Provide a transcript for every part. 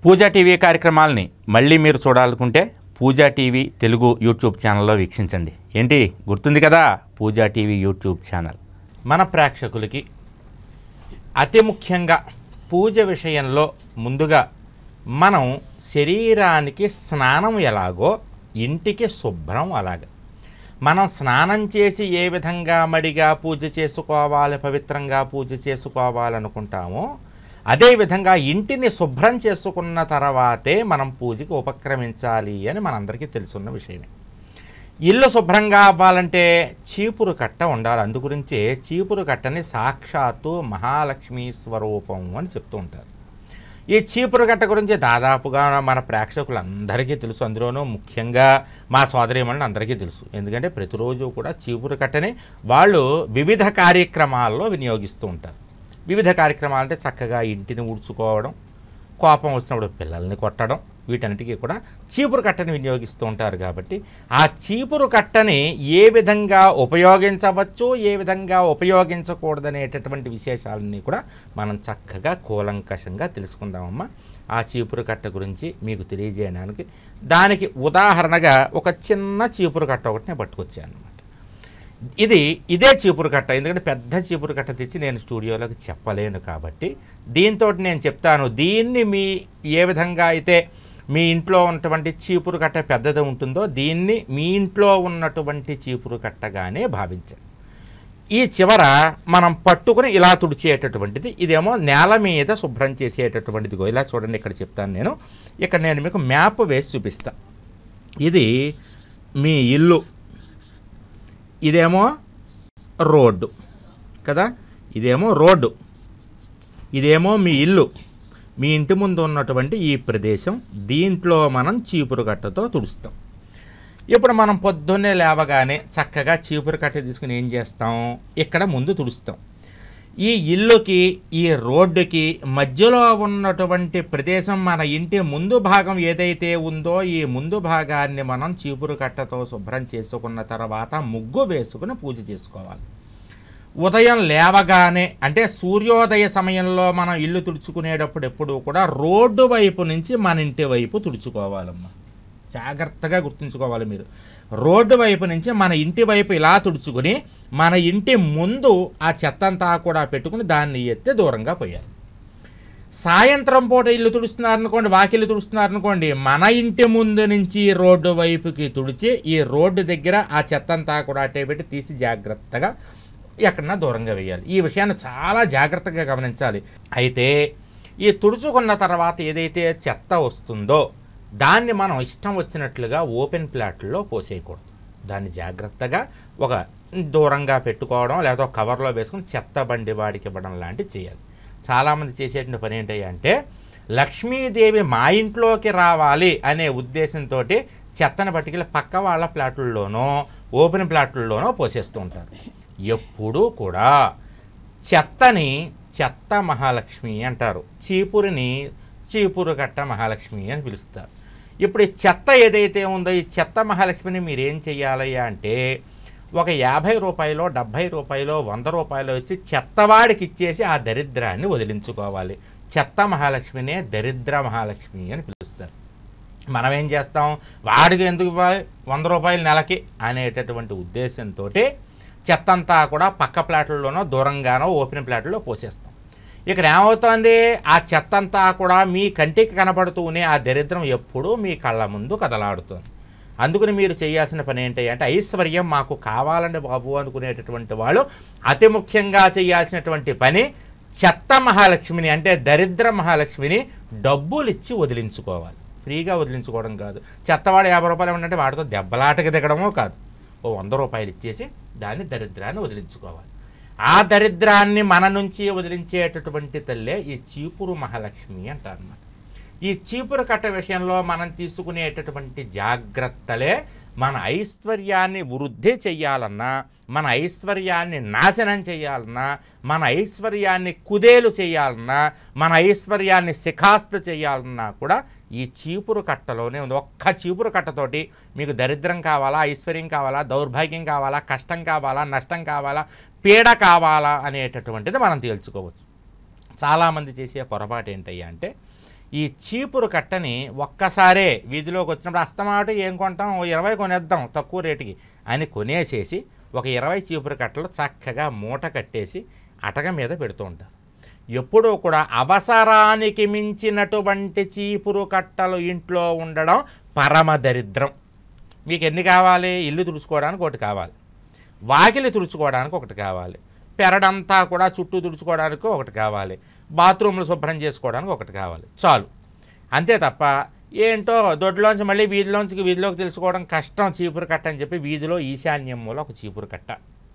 పూజా TV కార్యక్రమాలని మళ్ళీ మీరు చూడాలనుకుంటే పూజా టీవీ తెలుగు యూట్యూబ్ ఛానల్లో వీక్షించండి ఏంటి గుర్తుంది కదా పూజా టీవీ యూట్యూబ్ ఛానల్ మన ప్రేక్షకులకి అతి ముఖ్యంగా పూజ విషయంలో ముందుగా మనం శరీరానికి స్నానం ఎలాగో ఇంటికి శుభ్రం అలాగే మనం స్నానం చేసి ఏ విధంగా మడిగా పూజ చేసుకోవాలి పవిత్రంగా పూజ చేసుకోవాలనుకుంటామో అదేవిధంగా ఇంటిని శుభ్రం చేసుకున్న తర్వాతే మనం పూజకి ఉపక్రమించాలి అని మనందరికీ తెలుసున్న విషయమే ఇల్లు శుభ్రంగా అవ్వాలంటే చీపురు కట్ట ఉండాలి అందుగురించే చీపురు కట్టని సాక్షాత్తు మహాలక్ష్మి స్వరూపం అని చెప్తూ ఉంటారు ఈ చీపురు కట్ట గురించి దాదాపుగా మన ప్రేక్షకులందరికీ తెలుసు అందులోనూ ముఖ్యంగా మా సోదరీమణులు అందరికీ తెలుసు ఎందుకంటే ప్రతిరోజు కూడా చీపురు కట్టని వాళ్ళు వివిధ కార్యక్రమాల్లో వినియోగిస్తూ ఉంటారు వివిధ కార్యక్రమాలు అంటే చక్కగా ఇంటిని ఊడ్చుకోవడం కోపం వచ్చినప్పుడు పిల్లల్ని కొట్టడం వీటన్నిటికీ కూడా చీపురు కట్టని వినియోగిస్తూ ఉంటారు కాబట్టి ఆ చీపురు కట్టని ఏ విధంగా ఉపయోగించవచ్చు ఏ విధంగా ఉపయోగించకూడదనేటటువంటి విశేషాలన్నీ కూడా మనం చక్కగా కూలంకషంగా తెలుసుకుందామమ్మా ఆ చీపురు కట్ట గురించి మీకు తెలియజేయడానికి దానికి ఉదాహరణగా ఒక చిన్న చీపురు కట్ట ఒకటి నేను పట్టుకొచ్చాను అనమాట ఇది ఇదే చీపురు కట్ట ఎందుకంటే పెద్ద చీపురు కట్ట తెచ్చి నేను స్టూడియోలోకి చెప్పలేను కాబట్టి దీంతో నేను చెప్తాను దీన్ని మీ ఏ విధంగా అయితే మీ ఇంట్లో ఉన్నటువంటి చీపురు కట్ట పెద్దది ఉంటుందో దీన్ని మీ ఇంట్లో ఉన్నటువంటి చీపురు కట్టగానే భావించండి ఈ చివర మనం పట్టుకుని ఇలా తుడిచేటటువంటిది ఇదేమో నేల మీద శుభ్రం చేసేటటువంటిది గో ఇలా చూడండి ఇక్కడ చెప్తాను నేను ఇక్కడ నేను మీకు మ్యాప్ వేసి చూపిస్తా ఇది మీ ఇల్లు ఇదేమో రోడ్డు కదా ఇదేమో రోడ్డు ఇదేమో మీ ఇల్లు మీ ఇంటి ముందు ఉన్నటువంటి ఈ ప్రదేశం దీంట్లో మనం చీపురు కట్టతో తుడుస్తాం ఇప్పుడు మనం పొద్దున్నే లేవగానే చక్కగా చీపురు కట్ట తీసుకుని ఏం చేస్తాం ఇక్కడ ముందు తుడుస్తాం ఈ ఇల్లుకి ఈ రోడ్డుకి మధ్యలో ఉన్నటువంటి ప్రదేశం మన ఇంటి ముందు భాగం ఏదైతే ఉందో ఈ ముందు భాగాన్ని మనం చీపురు కట్టతో శుభ్రం చేసుకున్న తర్వాత ముగ్గు వేసుకుని పూజ చేసుకోవాలి ఉదయం లేవగానే అంటే సూర్యోదయ సమయంలో మనం ఇల్లు తుడుచుకునేటప్పుడు ఎప్పుడు కూడా రోడ్డు వైపు నుంచి మన ఇంటి వైపు తుడుచుకోవాలమ్మా జాగ్రత్తగా గుర్తుంచుకోవాలి మీరు రోడ్డు వైపు నుంచి మన ఇంటి వైపు ఇలా తుడుచుకుని మన ఇంటి ముందు ఆ చెత్తంతా కూడా పెట్టుకుని దాన్ని ఎత్తి దూరంగా పోయాలి సాయంత్రం పూట ఇల్లు తుడుస్తున్నారనుకోండి వాకిల్లు తుడుస్తున్నారనుకోండి మన ఇంటి ముందు నుంచి రోడ్డు వైపుకి తుడిచి ఈ రోడ్డు దగ్గర ఆ చెత్తంతా కూడా అట్టే పెట్టి తీసి జాగ్రత్తగా ఎక్కడన్నా దూరంగా వేయాలి ఈ విషయాన్ని చాలా జాగ్రత్తగా గమనించాలి అయితే ఈ తుడుచుకున్న తర్వాత ఏదైతే చెత్త వస్తుందో దాన్ని మనం ఇష్టం వచ్చినట్లుగా ఓపెన్ ప్లాట్లో పోసేయకూడదు దాన్ని జాగ్రత్తగా ఒక దూరంగా పెట్టుకోవడం లేదా ఒక కవర్లో వేసుకుని చెత్త బండి వాడికి ఇవ్వడం లాంటివి చేయాలి చాలామంది చేసేటువంటి పని ఏంటి అంటే లక్ష్మీదేవి మా ఇంట్లోకి రావాలి అనే ఉద్దేశంతో చెత్తను పట్టుకెళ్ళి పక్క వాళ్ళ ప్లాట్లలోనో ఓపెన్ ప్లాట్లలోనో పోసేస్తూ ఉంటారు ఎప్పుడూ కూడా చెత్తని చెత్త మహాలక్ష్మి అంటారు చీపురిని చీపురు కట్ట మహాలక్ష్మి అని పిలుస్తారు ఇప్పుడు ఈ చెత్త ఏదైతే ఉందో ఈ చెత్త మహాలక్ష్మిని మీరు ఏం చెయ్యాలి అంటే ఒక యాభై రూపాయలో డెబ్భై రూపాయలో వంద రూపాయలు వచ్చి చెత్తవాడికి ఇచ్చేసి ఆ దరిద్రాన్ని వదిలించుకోవాలి చెత్త మహాలక్ష్మినే దరిద్ర మహాలక్ష్మి అని పిలుస్తారు మనం ఏం చేస్తాం వాడికి ఎందుకు ఇవ్వాలి వంద రూపాయలు నెలకి అనేటటువంటి ఉద్దేశంతో చెత్తంతా కూడా పక్క ప్లాట్లలోనో దూరంగానో ఓపెన్ ప్లాట్లో పోసేస్తాం ఇక్కడ ఏమవుతోంది ఆ చెత్తంతా కూడా మీ కంటికి కనపడుతూనే ఆ దరిద్రం ఎప్పుడూ మీ కళ్ళ ముందు కదలాడుతుంది అందుకని మీరు చేయాల్సిన పని ఏంటి అంటే ఐశ్వర్యం మాకు కావాలండి బాబు అనుకునేటటువంటి వాళ్ళు అతి ముఖ్యంగా చేయాల్సినటువంటి పని చెత్త మహాలక్ష్మిని అంటే దరిద్ర మహాలక్ష్మిని డబ్బులు ఇచ్చి వదిలించుకోవాలి ఫ్రీగా వదిలించుకోవడం కాదు చెత్తవాడు యాభై రూపాయలు ఏమంటే వాటితో దెబ్బలాటకి దిగడమో కాదు ఓ వంద రూపాయలు ఇచ్చేసి దాన్ని దరిద్రాన్ని వదిలించుకోవాలి ఆ దరిద్రాన్ని మన నుంచి వదిలించేటటువంటి తల్లే ఈ చీపురు మహాలక్ష్మి అంటారన్నమాట ఈ చీపురు కట్ట విషయంలో మనం తీసుకునేటటువంటి జాగ్రత్తలే మన ఐశ్వర్యాన్ని వృద్ధి చెయ్యాలన్నా మన ఐశ్వర్యాన్ని నాశనం చేయాలన్నా మన ఐశ్వర్యాన్ని కుదేలు చేయాలన్నా మన ఐశ్వర్యాన్ని శిఖాస్తు చేయాలన్నా కూడా ఈ చీపురు కట్టలోనే ఉంది ఒక్క చీపురు కట్టతోటి మీకు దరిద్రం కావాలా ఐశ్వర్యం కావాలా దౌర్భాగ్యం కావాలా కష్టం కావాలా నష్టం కావాలా పీడ కావాలా అనేటటువంటిది మనం తేల్చుకోవచ్చు చాలామంది చేసే పొరపాటు ఏంటయ్యా అంటే ఈ చీపురు కట్టని ఒక్కసారే వీధిలోకి వచ్చినప్పుడు అస్తమాట ఏం కొంటాం ఓ ఇరవై కొనేద్దాం తక్కువ రేటుకి అని కొనేసేసి ఒక ఇరవై చీపురు కట్టలు చక్కగా మూట కట్టేసి అటక మీద పెడుతూ ఉంటారు ఎప్పుడూ కూడా అవసరానికి మించినటువంటి చీపురు కట్టలు ఇంట్లో ఉండడం పరమ దరిద్రం మీకు ఎన్ని కావాలి ఇల్లు తుడుచుకోవడానికి ఒకటి కావాలి వాకిలి తుడుచుకోవడానికి ఒకటి కావాలి పెరడంతా కూడా చుట్టూ తుడుచుకోవడానికి ఒకటి కావాలి బాత్రూమ్లు శుభ్రం చేసుకోవడానికి ఒకటి కావాలి చాలు అంతే తప్ప ఏంటో దొడ్లోంచి మళ్ళీ వీధిలోంచి వీధిలోకి తెలుసుకోవడం కష్టం చీపురు కట్ట అని చెప్పి వీధిలో ఈశాన్యం మూల ఒక చీపురు కట్ట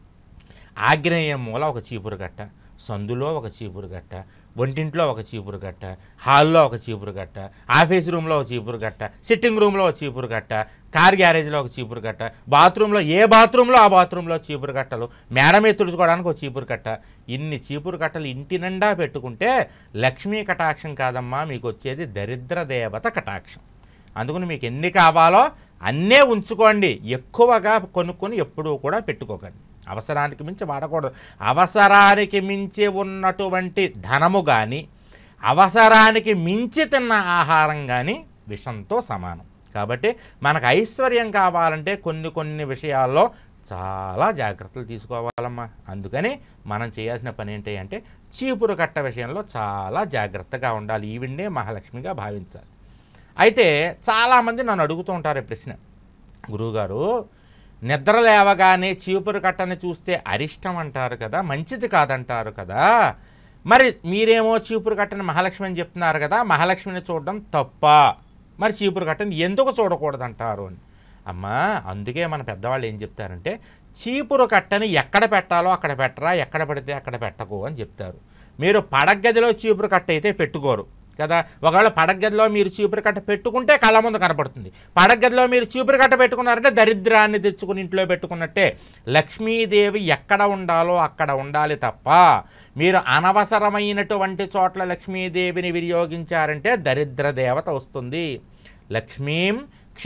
ఆగ్నేయం మూల ఒక చీపురు కట్ట సందులో ఒక చీపురు కట్ట వంటింట్లో ఒక చీపురు కట్ట హాల్లో ఒక చీపురు కట్ట ఆఫీస్ రూమ్లో ఒక చీపురు కట్ట సిట్టింగ్ రూమ్లో ఒక చీపురు కట్ట కార్ గ్యారేజ్లో ఒక చీపురు కట్ట బాత్రూంలో ఏ బాత్రూంలో ఆ బాత్రూంలో చీపురు కట్టలు మేడ మీద తుడుచుకోవడానికి ఒక చీపురు కట్ట ఇన్ని చీపురు కట్టలు ఇంటి నిండా పెట్టుకుంటే లక్ష్మీ కటాక్షం కాదమ్మా మీకు వచ్చేది దరిద్ర దేవత కటాక్షం అందుకని మీకు ఎన్ని కావాలో అన్నే ఉంచుకోండి ఎక్కువగా కొనుక్కొని ఎప్పుడూ కూడా పెట్టుకోకండి అవసరానికి మించి వాడకూడదు అవసరానికి మించి ఉన్నటువంటి ధనము కానీ అవసరానికి మించి తిన్న ఆహారం కానీ విషంతో సమానం కాబట్టి మనకు ఐశ్వర్యం కావాలంటే కొన్ని కొన్ని విషయాల్లో చాలా జాగ్రత్తలు తీసుకోవాలమ్మా అందుకని మనం చేయాల్సిన పని ఏంటి అంటే చీపురు కట్ట విషయంలో చాలా జాగ్రత్తగా ఉండాలి ఈవిడ్నే మహాలక్ష్మిగా భావించాలి అయితే చాలామంది నన్ను అడుగుతూ ఉంటారు ఈ ప్రశ్న గురువుగారు నిద్ర లేవగానే చీపురు కట్టని చూస్తే అరిష్టం అంటారు కదా మంచిది కాదంటారు కదా మరి మీరేమో చీపురు కట్టని మహాలక్ష్మి అని చెప్తున్నారు కదా మహాలక్ష్మిని చూడడం తప్ప మరి చీపురు కట్టని ఎందుకు చూడకూడదంటారు అని అమ్మా అందుకే మన పెద్దవాళ్ళు ఏం చెప్తారంటే చీపురు కట్టని ఎక్కడ పెట్టాలో అక్కడ పెట్టరా ఎక్కడ పెడితే అక్కడ పెట్టకు అని చెప్తారు మీరు పడగదిలో చీపురు కట్ట అయితే పెట్టుకోరు కదా ఒకవేళ పడగదిలో మీరు చీపురు కట్ట పెట్టుకుంటే కళ్ళ ముందు కనపడుతుంది పడగదిలో మీరు చీపురు కట్ట పెట్టుకున్నారంటే దరిద్రాన్ని తెచ్చుకుని ఇంట్లో పెట్టుకున్నట్టే లక్ష్మీదేవి ఎక్కడ ఉండాలో అక్కడ ఉండాలి తప్ప మీరు అనవసరమైనటువంటి చోట్ల లక్ష్మీదేవిని వినియోగించారంటే దరిద్ర దేవత వస్తుంది లక్ష్మీం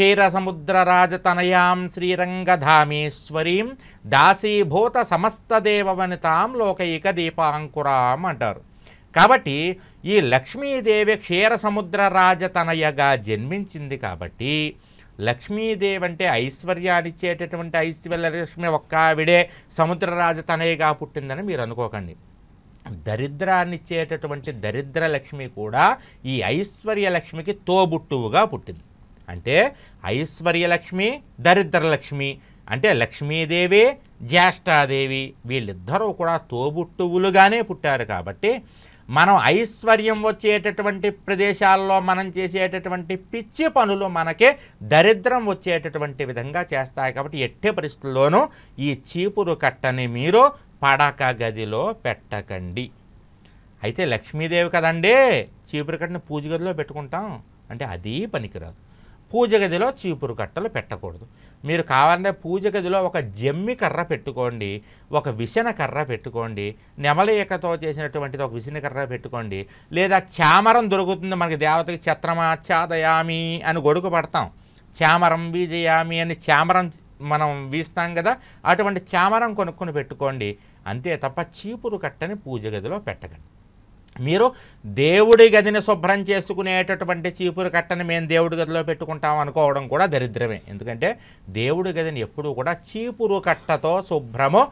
క్షీరసముద్రరాజతనయాం శ్రీరంగధామేశ్వరీం దాసీభూత సమస్త దేవవనితాం లోకైక దీపాంకురాం అంటారు కాబట్టి ఈ లక్ష్మీదేవి క్షీర సముద్ర రాజతనయగా జన్మించింది కాబట్టి లక్ష్మీదేవి అంటే ఐశ్వర్యాన్నిచ్చేటటువంటి ఐశ్వర్యలక్ష్మి ఒక్క ఆవిడే సముద్ర రాజతనయగా పుట్టిందని మీరు అనుకోకండి దరిద్రాన్నిచ్చేటటువంటి దరిద్ర లక్ష్మి కూడా ఈ ఐశ్వర్యలక్ష్మికి తోబుట్టువుగా పుట్టింది అంటే ఐశ్వర్యలక్ష్మి దరిద్రలక్ష్మి అంటే లక్ష్మీదేవి జ్యేష్ఠాదేవి వీళ్ళిద్దరూ కూడా తోబుట్టువులుగానే పుట్టారు కాబట్టి మనం ఐశ్వర్యం వచ్చేటటువంటి ప్రదేశాల్లో మనం చేసేటటువంటి పిచ్చి పనులు మనకే దరిద్రం వచ్చేటటువంటి విధంగా చేస్తాయి కాబట్టి ఎట్టి పరిస్థితుల్లోనూ ఈ చీపురు కట్టని మీరు పడక గదిలో పెట్టకండి అయితే లక్ష్మీదేవి కదండి చీపురు కట్టని పూజ గదిలో పెట్టుకుంటాం అంటే అది పనికిరాదు పూజ గదిలో చీపురు కట్టలు పెట్టకూడదు మీరు కావాలంటే పూజ గదిలో ఒక జమ్మి కర్ర పెట్టుకోండి ఒక విసన కర్ర పెట్టుకోండి నెమలికతో చేసినటువంటిది ఒక విసిన కర్ర పెట్టుకోండి లేదా చామరం దొరుకుతుంది మనకి దేవతకి ఛత్రమాచ్ఛాదయామి అని గొడుగు పడతాం చామరం బీజయామి అని చామరం మనం వీస్తాం కదా అటువంటి చామరం కొనుక్కొని పెట్టుకోండి అంతే తప్ప చీపురు కట్టని పూజ గదిలో పెట్టకండి మీరు దేవుడి గదిని శుభ్రం చేసుకునేటటువంటి చీపురు కట్టని మేము దేవుడి గదిలో పెట్టుకుంటాం అనుకోవడం కూడా దరిద్రమే ఎందుకంటే దేవుడి గదిని ఎప్పుడూ కూడా చీపురు కట్టతో శుభ్రము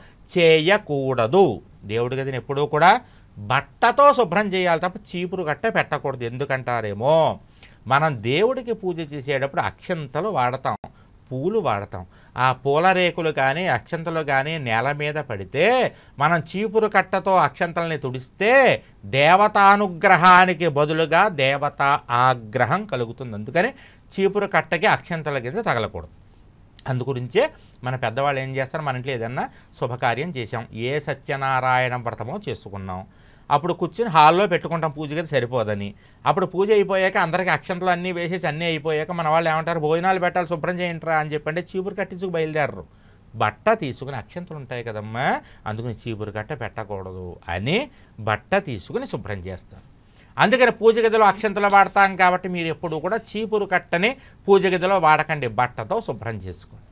చేయకూడదు దేవుడి గదిని ఎప్పుడూ కూడా బట్టతో శుభ్రం చేయాలి తప్ప చీపురు కట్ట పెట్టకూడదు ఎందుకంటారేమో మనం దేవుడికి పూజ చేసేటప్పుడు అక్షంతలు వాడతాం పూలు వాడతాం ఆ పూల రేకులు కానీ అక్షంతలు కానీ నేల మీద పడితే మనం చీపురు కట్టతో అక్షంతల్ని తుడిస్తే దేవతానుగ్రహానికి బదులుగా దేవత ఆగ్రహం కలుగుతుంది అందుకని చీపురు కట్టకి అక్షంతల కింద తగలకూడదు అందుగురించే మన పెద్దవాళ్ళు ఏం చేస్తారు మన ఇంట్లో ఏదన్నా శుభకార్యం చేసాం ఏ సత్యనారాయణ వ్రతమో చేసుకున్నాం అప్పుడు కూర్చుని హాల్లో పెట్టుకుంటాం పూజ గది సరిపోదని అప్పుడు పూజ అయిపోయాక అందరికీ అక్షంతలు అన్నీ వేసేసి అన్నీ అయిపోయాక మన వాళ్ళు ఏమంటారు భోజనాలు పెట్టాలి శుభ్రం చేయండిరా అని చెప్పంటే చీపురు కట్టించుకు బయలుదేరరు బట్ట తీసుకుని అక్షంతలు ఉంటాయి కదమ్మా అందుకని చీపురు కట్ట పెట్టకూడదు అని బట్ట తీసుకుని శుభ్రం చేస్తారు అందుకని పూజ గదిలో అక్షంతలు వాడతాం కాబట్టి మీరు ఎప్పుడు కూడా చీపురు కట్టని పూజ గదిలో వాడకండి బట్టతో శుభ్రం చేసుకోండి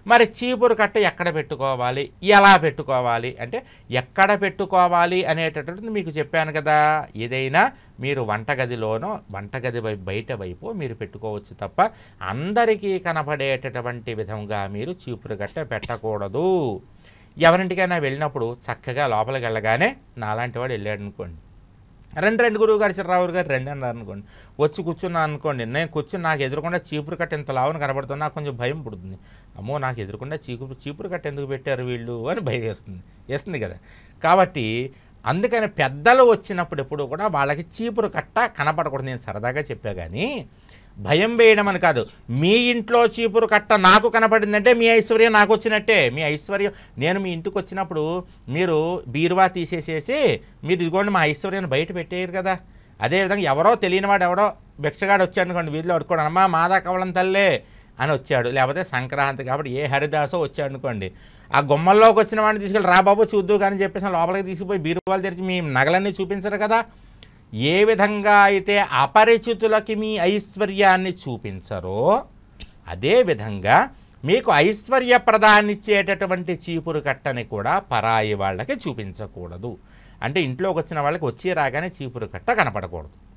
మరి చీపురు కట్ట ఎక్కడ పెట్టుకోవాలి ఎలా పెట్టుకోవాలి అంటే ఎక్కడ పెట్టుకోవాలి అనేటటువంటిది మీకు చెప్పాను కదా ఏదైనా మీరు వంటగదిలోనో వంటగది వై- బయట వైపు మీరు పెట్టుకోవచ్చు తప్ప అందరికీ కనపడేటటువంటి విధంగా మీరు చీపురు కట్ట పెట్టకూడదు ఎవరింటికైనా వెళ్ళినప్పుడు చక్కగా లోపలికి వెళ్ళగానే నాలాంటి వాడు వెళ్ళాడు అనుకోండి రెండు రెండు గురువు గారు చిర్రావు గారు రెండు అన్నారు అనుకోండి వచ్చి కూర్చున్నా అనుకోండి నేను కూర్చుని నాకు ఎదురుకుండా చీపురు కట్ట ఇంత లావున కనబడుతుంది నాకు కొంచెం భయం పుడుతుంది అమ్మో నాకు ఎదురుకుండా చీపురు చీపురు కట్ట ఎందుకు పెట్టారు వీళ్ళు అని భయం వేస్తుంది వేస్తుంది కదా కాబట్టి అందుకని పెద్దలు వచ్చినప్పుడు ఎప్పుడు కూడా వాళ్ళకి చీపురు కట్ట కనపడకూడదు నేను సరదాగా చెప్పా కానీ భయం వేయడం అని కాదు మీ ఇంట్లో చీపురు కట్ట నాకు కనపడిందంటే మీ ఐశ్వర్యం నాకు వచ్చినట్టే మీ ఐశ్వర్యం నేను మీ ఇంటికి వచ్చినప్పుడు మీరు బీరువా తీసేసేసి మీరు ఇదిగోండి మా ఐశ్వర్యాన్ని బయట పెట్టేయరు కదా అదేవిధంగా ఎవరో తెలియని వాడు ఎవడో భిక్షగాడు వచ్చాడు అనుకోండి వీధిలో అడుకోండి అమ్మా మాదా కవలం తల్లే అని వచ్చాడు లేకపోతే సంక్రాంతి కాబట్టి ఏ హరిదాసో వచ్చాడు అనుకోండి ఆ గుమ్మల్లోకి వచ్చిన వాడిని తీసుకెళ్ళి రా బాబు చూద్దు కానీ చెప్పేసి లోపలికి తీసుకుపోయి బీరువాలు తెరిచి మీ నగలన్నీ చూపించరు కదా ఏ విధంగా అయితే అపరిచితులకి మీ ఐశ్వర్యాన్ని చూపించరో అదే విధంగా మీకు ఐశ్వర్యప్రదాన్నిచ్చేటటువంటి చీపురు కట్టని కూడా పరాయి వాళ్ళకి చూపించకూడదు అంటే ఇంట్లోకి వచ్చిన వాళ్ళకి వచ్చి రాగానే చీపురు కట్ట కనపడకూడదు